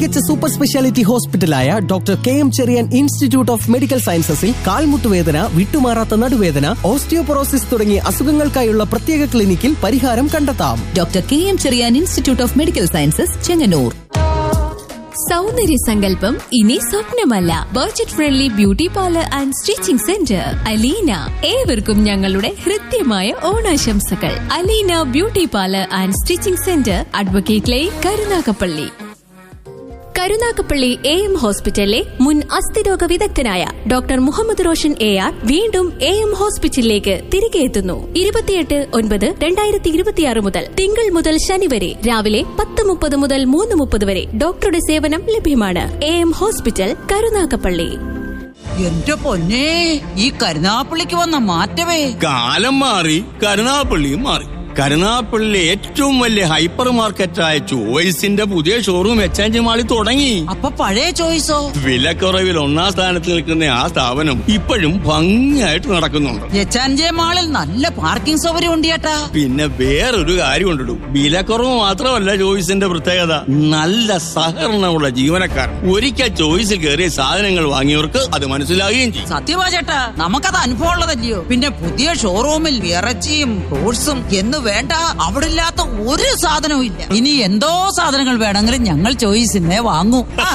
മികച്ച super speciality ഹോസ്പിറ്റലായ doctor K M Cherian institute of medical സയൻസസിൽ കാൽമുട്ടുവേദന വിട്ടുമാറാത്ത നടുവേദന ഓസ്റ്റിയോപൊറോസിസ് തുടങ്ങിയ അസുഖങ്ങൾക്കായുള്ള പ്രത്യേക ക്ലിനിക്കിൽ പരിഹാരം കണ്ടെത്താം doctor K M Cherian institute of medical sciences Chengannur സൗന്ദര്യ സങ്കല്പം ഇനി സ്വപ്നമല്ല budget friendly beauty parlour and stitching centre Aleena ഏവർക്കും ഞങ്ങളുടെ ഹൃദ്യമായ ഓണാശംസകൾ Aleena beauty parlour and stitching centre advocate line Karunagappally Karunagappally A M ഹോസ്പിറ്റലിലെ മുൻ അസ്ഥിരോഗ വിദഗ്ധനായ doctor Muhammad Roshan A R വീണ്ടും എ എം ഹോസ്പിറ്റലിലേക്ക് തിരികെ എത്തുന്നു ഇരുപത്തിയെട്ട് ഒൻപത് രണ്ടായിരത്തി ഇരുപത്തിയാറ് മുതൽ തിങ്കൾ മുതൽ ശനി വരെ രാവിലെ പത്ത് മുപ്പത് മുതൽ മൂന്ന് മുപ്പത് വരെ ഡോക്ടറുടെ സേവനം ലഭ്യമാണ് എ എം ഹോസ്പിറ്റൽ കരുനാഗപ്പള്ളി എന്റെ പൊന്നെ ഈ കരുനാപ്പള്ളിക്ക് വന്ന മാറ്റമേ കാലം മാറി കരുനാപ്പള്ളിയും മാറി കരുനാപ്പള്ളിയിലെ ഏറ്റവും വലിയ ഹൈപ്പർ മാർക്കറ്റായ ചോയ്സിന്റെ പുതിയ ഷോറൂം എച്ച് മാളിൽ തുടങ്ങി അപ്പൊ പഴയ ചോയ്സോ വിലക്കുറവിൽ ഒന്നാം സ്ഥാനത്ത് നിൽക്കുന്ന ആ സ്ഥാപനം ഇപ്പോഴും ഭംഗിയായിട്ട് നടക്കുന്നുണ്ട് എച്ചാൻജെ മാളിൽ നല്ല പാർക്കിംഗ് സൗകര്യം ഉണ്ട് ചേട്ടാ പിന്നെ വേറൊരു കാര്യം കൊണ്ടിടും വിലക്കുറവ് മാത്രമല്ല ചോയ്സിന്റെ പ്രത്യേകത നല്ല സഹകരണമുള്ള ജീവനക്കാർ ഒരിക്കൽ ചോയ്സിൽ കയറിയ സാധനങ്ങൾ വാങ്ങിയവർക്ക് അത് മനസ്സിലാകുകയും ചെയ്യും സത്യമാ ചേട്ടാ നമുക്കത് അനുഭവം ഉള്ളതല്ലയോ പിന്നെ പുതിയ ഷോറൂമിൽ ഇറച്ചിയും ഫ്രൂട്ട്സും എന്ന് വേണ്ട അവിടെ ഇല്ലാത്ത ഒരു സാധനവും ഇല്ല ഇനി എന്തോ സാധനങ്ങൾ വേണമെങ്കിലും ഞങ്ങൾ ചോയ്സിനെ വാങ്ങൂ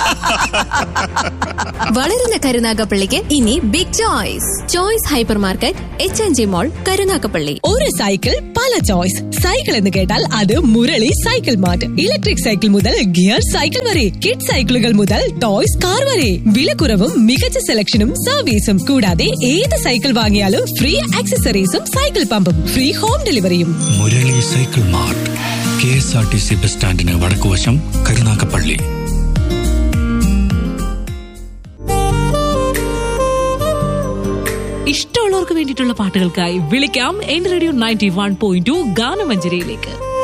വളരുന്ന കരുനാഗപ്പള്ളിക്ക് ഇനി big choice choice hypermarket H N G mall Karunagappally ഒരു സൈക്കിൾ പല ചോയ്സ് സൈക്കിൾ എന്ന് കേട്ടാൽ അത് Murali cycle mart electric cycle മുതൽ ഗിയർ സൈക്കിൾ വരെ കിഡ് സൈക്കിളുകൾ മുതൽ ടോയ്സ് കാർ വരെ വിലക്കുറവും മികച്ച സെലക്ഷനും സർവീസും കൂടാതെ ഏത് സൈക്കിൾ വാങ്ങിയാലും ഫ്രീ ആക്സസറീസും സൈക്കിൾ പമ്പും ഫ്രീ ഹോം ഡെലിവറിയും Murali cycle mart K S R T C bus സ്റ്റാൻഡിന് വടക്കുവശം കരുനാഗപ്പള്ളി ഇഷ്ടമുള്ളവർക്ക് വേണ്ടിയിട്ടുള്ള പാട്ടുകൾക്കായി വിളിക്കാം എൻ radio ninety one point two ഗാനമഞ്ജരിയിലേക്ക്